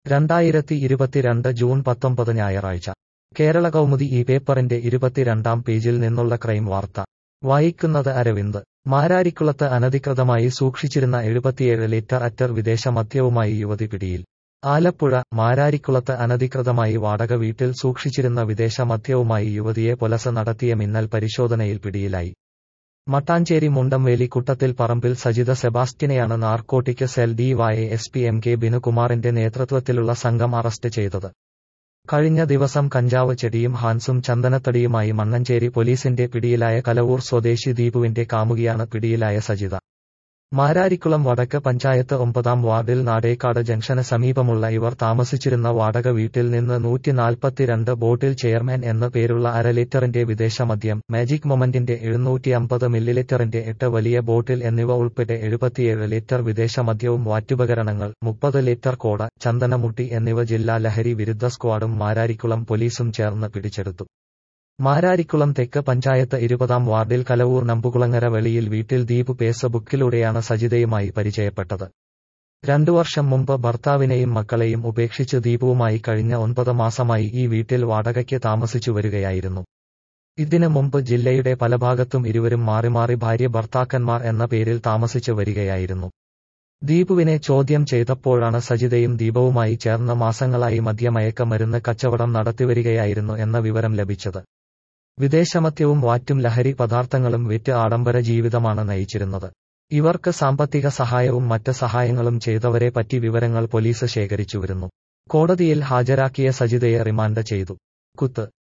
രണ്ടായിരത്തി ഇരുപത്തിരണ്ട് ജൂൺ പത്തൊമ്പത് ഞായറാഴ്ച കേരള കൗമുദി ഈ പേപ്പറിന്റെ ഇരുപത്തിരണ്ടാം പേജിൽ നിന്നുള്ള ക്രൈം വാർത്ത വായിക്കുന്നത് അരവിന്ദ് മാരാരിക്കുളത്ത് അനധികൃതമായി സൂക്ഷിച്ചിരുന്ന എഴുപത്തിയേഴ് ലിറ്റർ അറ്റർ വിദേശ മദ്യവുമായി യുവതി പിടിയിൽ ആലപ്പുഴ മാരാരിക്കുളത്ത് അനധികൃതമായി വാടക വീട്ടിൽ സൂക്ഷിച്ചിരുന്ന വിദേശ മദ്യവുമായി യുവതിയെ പുലസ നടത്തിയ മിന്നൽ പരിശോധനയിൽ പിടിയിലായി മട്ടാഞ്ചേരി മുണ്ടംവേലി കുട്ടത്തിൽ പറമ്പിൽ സജിത സെബാസ്റ്റ്യനെയാണ് narcotic cell DY S P M K ബിനുകുമാറിന്റെ നേതൃത്വത്തിലുള്ള സംഘം അറസ്റ്റ് ചെയ്തത് കഴിഞ്ഞ ദിവസം കഞ്ചാവ് ചെടിയും ഹാൻസും ചന്ദനത്തടിയുമായി മണ്ണഞ്ചേരി പോലീസിന്റെ പിടിയിലായ കലവൂർ സ്വദേശി ദീപുവിന്റെ കാമുകിയാണ് പിടിയിലായ സജിത മാരാരിക്കുളം വടക്ക് പഞ്ചായത്ത് ഒമ്പതാം വാർഡിൽ നാടേക്കാട് ജംഗ്ഷന് സമീപമുള്ള ഇവർ താമസിച്ചിരുന്ന വാടക വീട്ടിൽ നിന്ന് നൂറ്റി നാൽപ്പത്തിരണ്ട് ബോട്ടിൽ ചെയർമാൻ എന്ന പേരുള്ള അര ലിറ്ററിന്റെ വിദേശ മദ്യം മാജിക് മൊമന്റിന്റെ എഴുന്നൂറ്റി അമ്പത് മില്ലിലിറ്ററിന്റെ എട്ട് വലിയ ബോട്ടിൽ എന്നിവ ഉൾപ്പെടെ എഴുപത്തിയേഴ് ലിറ്റർ വിദേശ മദ്യവും വാറ്റുപകരണങ്ങൾ മുപ്പത് ലിറ്റർ കോട ചന്ദനമുട്ടി എന്നിവ ജില്ലാ ലഹരി വിരുദ്ധ സ്ക്വാഡും മാരാരിക്കുളം പോലീസും ചേർന്ന് പിടിച്ചെടുത്തു മാരാരിക്കുളം തെക്ക് പഞ്ചായത്ത് ഇരുപതാം വാർഡിൽ കലവൂർ നമ്പുകുളങ്ങര വെളിയിൽ വീട്ടിൽ ദീപ് ഫേസ്ബുക്കിലൂടെയാണ് സജിതയുമായി പരിചയപ്പെട്ടത് രണ്ടു വർഷം മുമ്പ് ഭർത്താവിനെയും മക്കളെയും ഉപേക്ഷിച്ച് ദീപുവുമായി കഴിഞ്ഞ ഒൻപത് മാസമായി ഈ വീട്ടിൽ വാടകയ്ക്ക് താമസിച്ചു വരികയായിരുന്നു ഇതിനു മുമ്പ് ജില്ലയുടെ പല ഭാഗത്തും ഇരുവരും മാറി മാറി ഭാര്യ ഭർത്താക്കന്മാർ എന്ന പേരിൽ താമസിച്ചു വരികയായിരുന്നു ദീപുവിനെ ചോദ്യം ചെയ്തപ്പോഴാണ് സജിതയും ദീപവുമായി ചേർന്ന മാസങ്ങളായി മദ്യമയക്ക മരുന്ന് കച്ചവടം നടത്തിവരികയായിരുന്നു എന്ന വിവരം ലഭിച്ചത് വിദേശമദ്യവും വാറ്റും ലഹരി പദാർത്ഥങ്ങളും വിറ്റ് ആഡംബര ജീവിതമാണ് നയിച്ചിരുന്നത് ഇവർക്ക് സാമ്പത്തിക സഹായവും മറ്റ് സഹായങ്ങളും ചെയ്തവരെ പറ്റി വിവരങ്ങൾ പോലീസ് ശേഖരിച്ചുവരുന്നു കോടതിയിൽ ഹാജരാക്കിയ സജിതയെ റിമാൻഡ് ചെയ്തു കുത്ത്